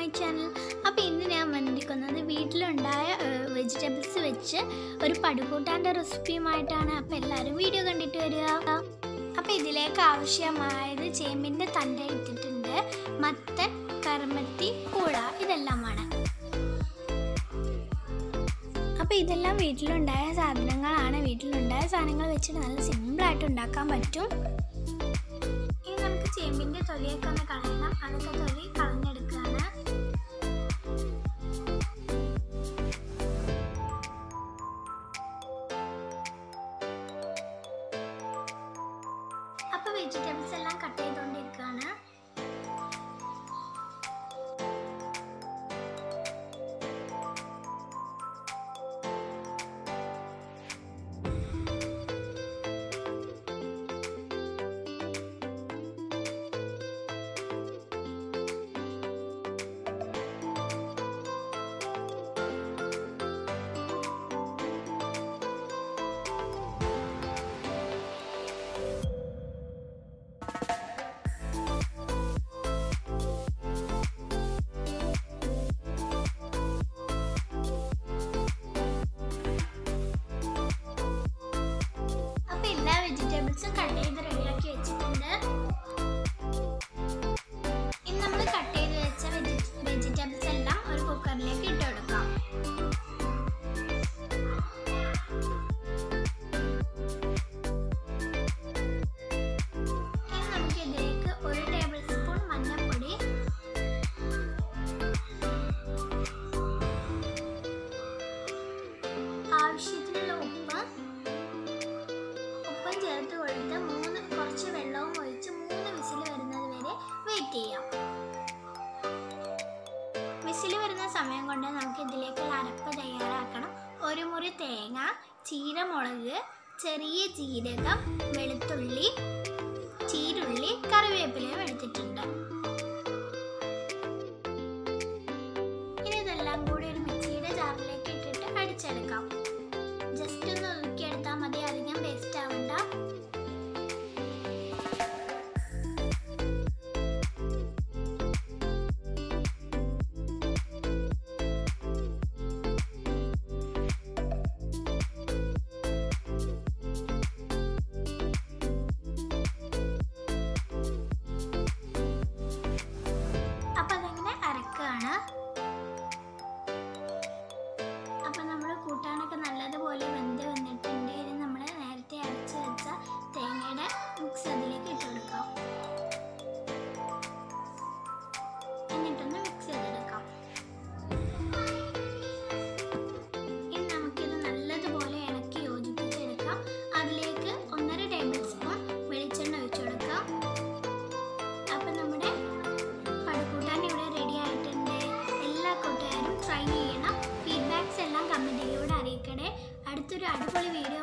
channel അപ്പോൾ ഇന്ന് ഞാൻ വന്നിരിക്കുന്നത് വീട്ടിലുണ്ടായ വെജിറ്റബിൾസ് വെച്ച് ഒരു പടുകൂട്ടാൻ്റെ റെസിപ്പിയുമായിട്ടാണ് അപ്പോൾ എല്ലാവരും വീഡിയോ കണ്ടിട്ട് വരിക അപ്പോൾ ഇതിലേക്ക് ആവശ്യമായത് ചേമ്പിൻ്റെ തണ്ട ഇട്ടിട്ടുണ്ട് മത്തൻ കർമ്മത്തി പൂള ഇതെല്ലാമാണ് അപ്പോൾ ഇതെല്ലാം വീട്ടിലുണ്ടായ സാധനങ്ങളാണ് വീട്ടിലുണ്ടായ സാധനങ്ങൾ വെച്ചിട്ട് നല്ല സിമ്പിളായിട്ട് ഉണ്ടാക്കാൻ പറ്റും ഇനി നമുക്ക് ചേമ്പിൻ്റെ തൊലിയൊക്കെ ഒന്ന് കളയണം അതൊക്കെ തൊലി കളഞ്ഞെടുക്കുകയാണ് അപ്പോൾ വെജിറ്റബിൾസ് എല്ലാം കട്ട് ചെയ്തുകൊണ്ടിരിക്കുകയാണ് അപ്പൊ എല്ലാ വെജിറ്റബിൾസും കട്ട് ചെയ്ത് റെഡിയാക്കി വെച്ചിട്ടുണ്ട് ഇനി നമ്മൾ കട്ട് ചെയ്ത് വെച്ച വെജിറ്റബിൾസ് എല്ലാം ഒരു കുക്കറിലേക്ക് ഇട്ട് കൊടുക്കാം ഇനി നമുക്ക് ഇതിലേക്ക് ഒരു ടേബിൾ സ്പൂൺ മഞ്ഞൾപ്പൊടി ആവശ്യത്തിനുള്ള ഉപ്പ് ഉപ്പും ചേർത്ത് കൊടുത്ത് മൂന്ന് കുറച്ച് വെള്ളവും ഒഴിച്ച് മൂന്ന് വിസിൽ വരുന്നത് വരെ വെയിറ്റ് ചെയ്യാം വിസിൽ വരുന്ന സമയം കൊണ്ട് നമുക്ക് ഇതിലേക്കുള്ള അരപ്പ് തയ്യാറാക്കണം ഒരു മുറി തേങ്ങ ചീരമുളക് ചെറിയ ജീരകം വെളുത്തുള്ളി ചീരുള്ളി കറിവേപ്പിലയും എടുത്തിട്ടുണ്ട് ഇനി ഇതെല്ലാം കൂടി ഒരു മിക്സിയുടെ ജാറിലേക്ക് ഇട്ടിട്ട് അടിച്ചെടുക്കാം ജസ്റ്റ് ഒന്ന് ഒതുക്കിയെടുത്താൽ മതി അധികം വേസ്റ്റ് ആവണ്ട അപ്പൊ അതങ്ങനെ അരക്കുകയാണ് അപ്പൊ നമ്മൾ കൂട്ടാനൊക്കെ നല്ലതുപോലെ വെന്ത് വന്നിട്ടുണ്ട് ഇനി നമ്മൾ നേരത്തെ അരച്ച് വെച്ച തേങ്ങയുടെ മിക്സ് അതിലേക്ക് ഇട്ട് കൊടുക്കാം എന്നിട്ടൊന്ന് മിക്സ് ചെയ്തെടുക്കാം ഇനി നമുക്കിത് നല്ലതുപോലെ ഇളക്കി യോജിപ്പിച്ചെടുക്കാം അതിലേക്ക് ഒന്നര ടേബിൾ സ്പൂൺ വെളിച്ചെണ്ണ ഒഴിച്ചു കൊടുക്കാം അപ്പം നമ്മുടെ പടുകൂട്ടാൻ ഇവിടെ റെഡി ആയിട്ടുണ്ട് എല്ലാ കൂട്ടുകാരും ട്രൈ ചെയ്യണം ഫീഡ്ബാക്സ് എല്ലാം കമൻറ്റിലൂടെ അറിയിക്കണേ അടുത്തൊരു അടിപൊളി വീഡിയോ